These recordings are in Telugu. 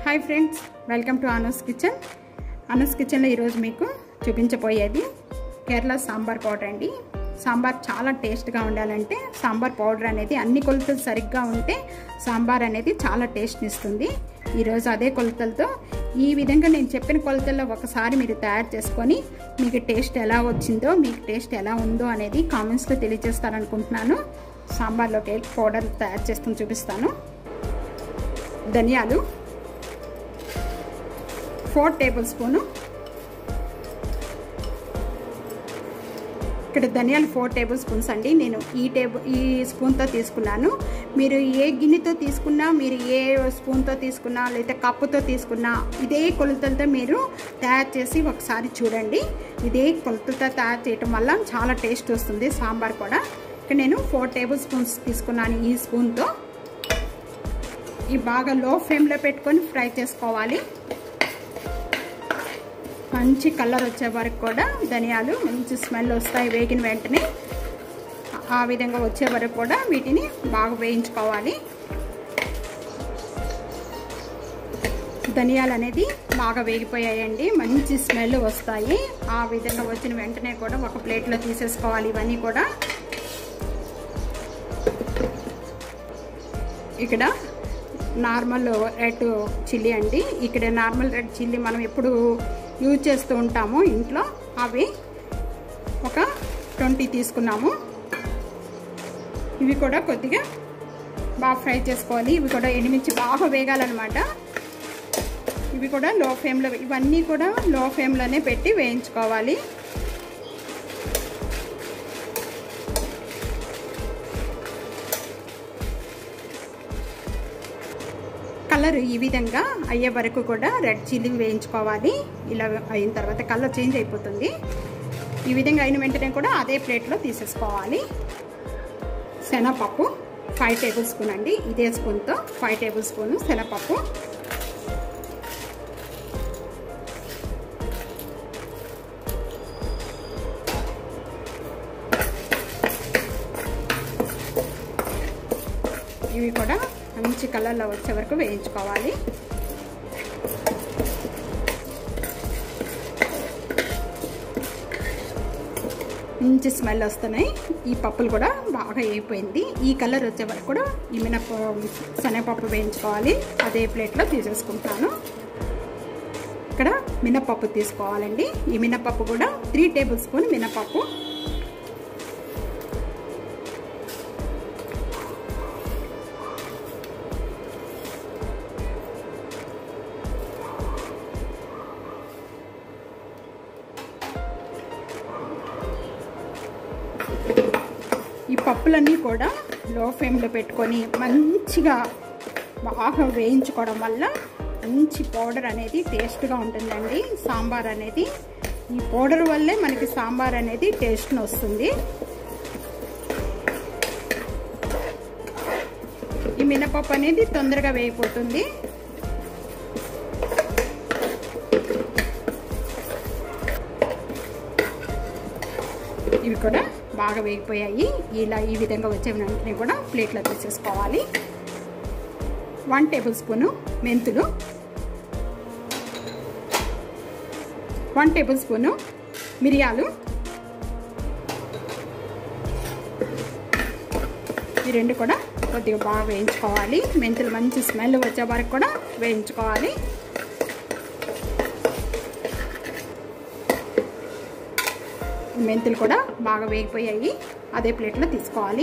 hi friends welcome to Anu's kitchen Anu's కిచెన్లో ఈరోజు మీకు చూపించబోయేది కేరళ సాంబార్ పౌడర్ అండి సాంబార్ చాలా టేస్ట్గా ఉండాలంటే సాంబార్ పౌడర్ అనేది అన్ని కొలతలు సరిగ్గా ఉంటే సాంబార్ అనేది చాలా టేస్ట్ని ఇస్తుంది ఈరోజు అదే కొలతలతో ఈ విధంగా నేను చెప్పిన కొలతల్లో ఒకసారి మీరు తయారు చేసుకొని మీకు టేస్ట్ ఎలా వచ్చిందో మీకు టేస్ట్ ఎలా ఉందో అనేది కామెంట్స్లో తెలియజేస్తారనుకుంటున్నాను సాంబార్లోకి పౌడర్ తయారు చేసుకుని చూపిస్తాను ధనియాలు ఫోర్ టేబుల్ స్పూను ఇక్కడ ధనియాలు ఫోర్ టేబుల్ స్పూన్స్ అండి నేను ఈ టేబుల్ ఈ స్పూన్తో తీసుకున్నాను మీరు ఏ గిన్నెతో తీసుకున్నా మీరు ఏ స్పూన్తో తీసుకున్నా లేదా కప్పుతో తీసుకున్నా ఇదే కొలతలతో మీరు తయారు చేసి ఒకసారి చూడండి ఇదే కొలతలతో తయారు చేయటం వల్ల చాలా టేస్ట్ వస్తుంది సాంబార్ కూడా ఇక్కడ నేను ఫోర్ టేబుల్ స్పూన్స్ తీసుకున్నాను ఈ స్పూన్తో ఈ బాగా లో ఫ్లేమ్లో పెట్టుకొని ఫ్రై చేసుకోవాలి మంచి కలర్ వచ్చే వరకు కూడా ధనియాలు మంచి స్మెల్ వస్తాయి వేగిన వెంటనే ఆ విధంగా వచ్చే వరకు కూడా వీటిని బాగా వేయించుకోవాలి ధనియాలు అనేది బాగా వేగిపోయాయండి మంచి స్మెల్ వస్తాయి ఆ విధంగా వచ్చిన వెంటనే కూడా ఒక ప్లేట్లో తీసేసుకోవాలి ఇవన్నీ కూడా ఇక్కడ నార్మల్ రెడ్ చిల్లీ అండి ఇక్కడ నార్మల్ రెడ్ చిల్లీ మనం ఎప్పుడు యూజ్ చేస్తూ ఉంటాము ఇంట్లో అవి ఒక ట్వంటీ తీసుకున్నాము ఇవి కూడా కొద్దిగా బాగా ఫ్రై చేసుకోవాలి ఇవి కూడా ఎండుమిర్చి బాగా వేగాలన్నమాట ఇవి కూడా లో ఫ్లేమ్లో ఇవన్నీ కూడా లో ఫ్లేమ్లోనే పెట్టి వేయించుకోవాలి కలర్ ఈ విధంగా అయ్యే వరకు కూడా రెడ్ చిల్లీ వేయించుకోవాలి ఇలా అయిన తర్వాత కలర్ చేంజ్ అయిపోతుంది ఈ విధంగా అయిన వెంటనే కూడా అదే ప్లేట్లో తీసేసుకోవాలి శనగపప్పు ఫైవ్ టేబుల్ స్పూన్ అండి ఇదే స్పూన్తో ఫైవ్ టేబుల్ స్పూన్ శనగపప్పు ఇవి కూడా మంచి కలర్లో వచ్చే వరకు వేయించుకోవాలి మంచి స్మెల్ వస్తున్నాయి ఈ పప్పులు కూడా బాగా అయిపోయింది ఈ కలర్ వచ్చే వరకు కూడా ఈ మినప శనగపప్పు వేయించుకోవాలి అదే ప్లేట్లో తీసేసుకుంటాను ఇక్కడ మినపప్పు తీసుకోవాలండి ఈ మినపప్పు కూడా త్రీ టేబుల్ స్పూన్ మినపప్పు ఈ పప్పులన్నీ కూడా లో ఫ్లేమ్లో పెట్టుకొని మంచిగా బాగా వేయించుకోవడం వల్ల మంచి పౌడర్ అనేది టేస్ట్గా ఉంటుందండి సాంబార్ అనేది ఈ పౌడర్ వల్లే మనకి సాంబార్ అనేది టేస్ట్ని వస్తుంది ఈ మినపప్పు అనేది తొందరగా వేయిపోతుంది ఇవి కూడా బాగా వేగిపోయాయి ఇలా ఈ విధంగా వచ్చే వెంటనే కూడా ప్లేట్లో తీసేసుకోవాలి వన్ టేబుల్ స్పూను మెంతులు వన్ టేబుల్ స్పూను మిరియాలు ఈ రెండు కూడా కొద్దిగా బాగా వేయించుకోవాలి మెంతులు మంచి స్మెల్ వచ్చే వరకు కూడా వేయించుకోవాలి మెంతులు కూడా బాగా వేగిపోయాయి అదే ప్లేట్లో తీసుకోవాలి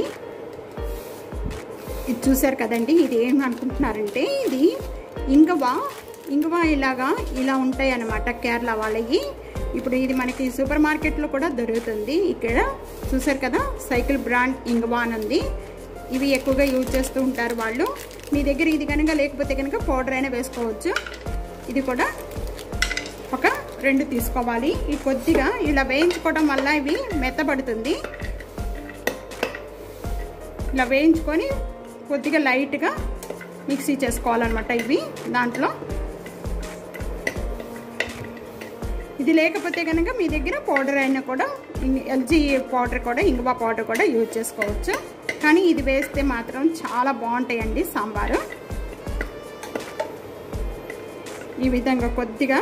ఇది చూసారు కదండి ఇది ఏం అనుకుంటున్నారంటే ఇది ఇంగవ ఇంగవ ఇలాగా ఇలా ఉంటాయి అన్నమాట కేరళ వాళ్ళవి ఇప్పుడు ఇది మనకి సూపర్ మార్కెట్లో కూడా దొరుకుతుంది ఇక్కడ చూసారు కదా సైకిల్ బ్రాండ్ ఇంగవ అని ఉంది ఇవి ఎక్కువగా యూజ్ చేస్తూ ఉంటారు వాళ్ళు మీ దగ్గర ఇది కనుక లేకపోతే కనుక పౌడర్ అయినా వేసుకోవచ్చు ఇది కూడా ఒక రెండు తీసుకోవాలి ఈ కొద్దిగా ఇలా వేయించుకోవడం వల్ల ఇవి మెత్తబడుతుంది ఇలా వేయించుకొని కొద్దిగా లైట్గా మిక్సీ చేసుకోవాలన్నమాట ఇవి దాంట్లో ఇది లేకపోతే కనుక మీ దగ్గర పౌడర్ అయినా కూడా ఎల్జీ పౌడర్ కూడా ఇంగువ పౌడర్ కూడా యూజ్ చేసుకోవచ్చు కానీ ఇది వేస్తే మాత్రం చాలా బాగుంటాయండి సాంబారు ఈ విధంగా కొద్దిగా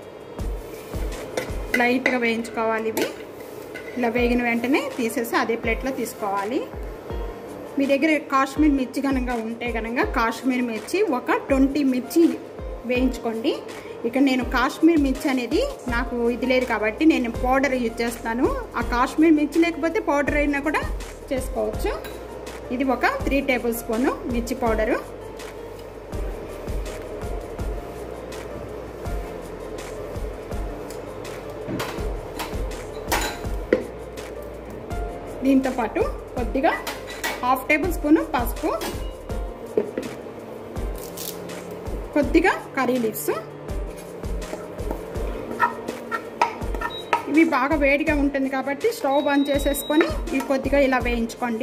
లైట్గా వేయించుకోవాలి ఇవి ఇలా వేగిన వెంటనే తీసేసి అదే ప్లేట్లో తీసుకోవాలి మీ దగ్గర కాశ్మీర్ మిర్చి కనుక ఉంటే కనుక కాశ్మీర్ మిర్చి ఒక ట్వంటీ మిర్చి వేయించుకోండి ఇక నేను కాశ్మీర్ మిర్చి అనేది నాకు ఇది లేదు కాబట్టి నేను పౌడర్ యూజ్ చేస్తాను ఆ కాశ్మీర్ మిర్చి లేకపోతే పౌడర్ అయినా కూడా చేసుకోవచ్చు ఇది ఒక త్రీ టేబుల్ స్పూను మిర్చి పౌడరు దీంతో పాటు కొద్దిగా హాఫ్ టేబుల్ స్పూను పసుపు కొద్దిగా కర్రీ లీవ్స్ ఇవి బాగా వేడిగా ఉంటుంది కాబట్టి స్టవ్ బంద్ చేసేసుకొని ఇవి కొద్దిగా ఇలా వేయించుకోండి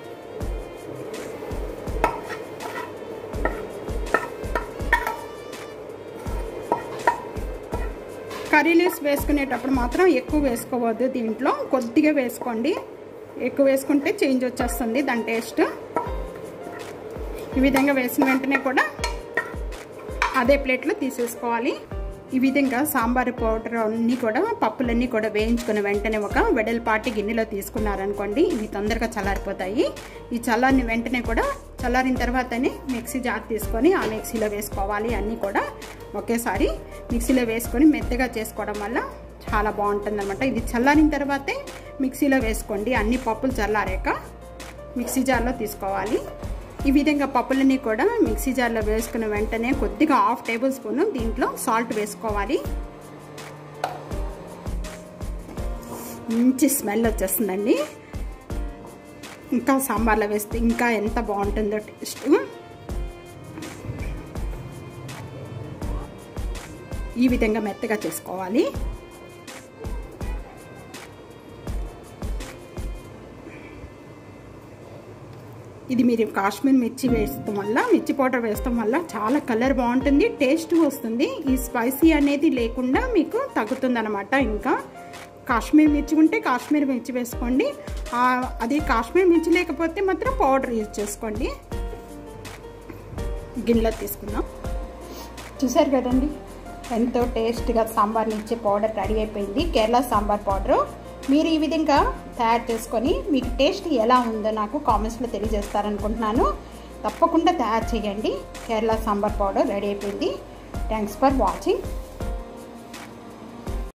కర్రీ లీవ్స్ వేసుకునేటప్పుడు మాత్రం ఎక్కువ వేసుకోవద్దు దీంట్లో కొద్దిగా వేసుకోండి ఎక్కువ వేసుకుంటే చేంజ్ వచ్చేస్తుంది దాని టేస్ట్ ఈ విధంగా వేసిన వెంటనే కూడా అదే ప్లేట్లో తీసేసుకోవాలి ఈ విధంగా సాంబార్ పౌడర్ అన్నీ కూడా పప్పులన్నీ కూడా వేయించుకున్న వెంటనే ఒక వెడల్పాటి గిన్నెలో తీసుకున్నారనుకోండి ఇవి తొందరగా చల్లారిపోతాయి ఈ చల్లారిన వెంటనే కూడా చల్లారిన తర్వాతనే మిక్సీ జార్ తీసుకొని ఆ మిక్సీలో వేసుకోవాలి అన్నీ కూడా ఒకేసారి మిక్సీలో వేసుకొని మెత్తగా చేసుకోవడం వల్ల చాలా బాగుంటుంది అనమాట ఇది చల్లారిన తర్వాతే మిక్సీలో వేసుకోండి అన్ని పప్పులు చల్లారాక మిక్సీ జార్లో తీసుకోవాలి ఈ విధంగా పప్పులన్నీ కూడా మిక్సీ జార్లో వేసుకున్న వెంటనే కొద్దిగా హాఫ్ టేబుల్ స్పూన్ దీంట్లో సాల్ట్ వేసుకోవాలి మంచి స్మెల్ వచ్చేస్తుందండి ఇంకా సాంబార్లో వేస్తే ఇంకా ఎంత బాగుంటుందో టేస్ట్ ఈ విధంగా మెత్తగా చేసుకోవాలి ఇది మీరు కాశ్మీర్ మిర్చి వేస్తాం వల్ల మిర్చి పౌడర్ వేస్తాం వల్ల చాలా కలర్ బాగుంటుంది టేస్ట్ వస్తుంది ఈ స్పైసీ అనేది లేకుండా మీకు తగ్గుతుంది అనమాట ఇంకా కాశ్మీర్ మిర్చి ఉంటే కాశ్మీర్ మిర్చి వేసుకోండి అది కాశ్మీర్ మిర్చి లేకపోతే మాత్రం పౌడర్ యూజ్ చేసుకోండి గిన్నెలో తీసుకుందాం చూసారు కదండి ఎంతో టేస్ట్గా సాంబార్ ఇచ్చే పౌడర్ రెడీ అయిపోయింది కేరళ సాంబార్ పౌడరు మీరు ఈ విధంగా తయారు చేసుకొని మీకు టేస్ట్ ఎలా ఉందో నాకు కామెంట్స్లో తెలియజేస్తారనుకుంటున్నాను తప్పకుండా తయారు చేయండి కేరళ సాంబార్ పౌడర్ రెడీ అయిపోయింది థ్యాంక్స్ ఫర్ వాచింగ్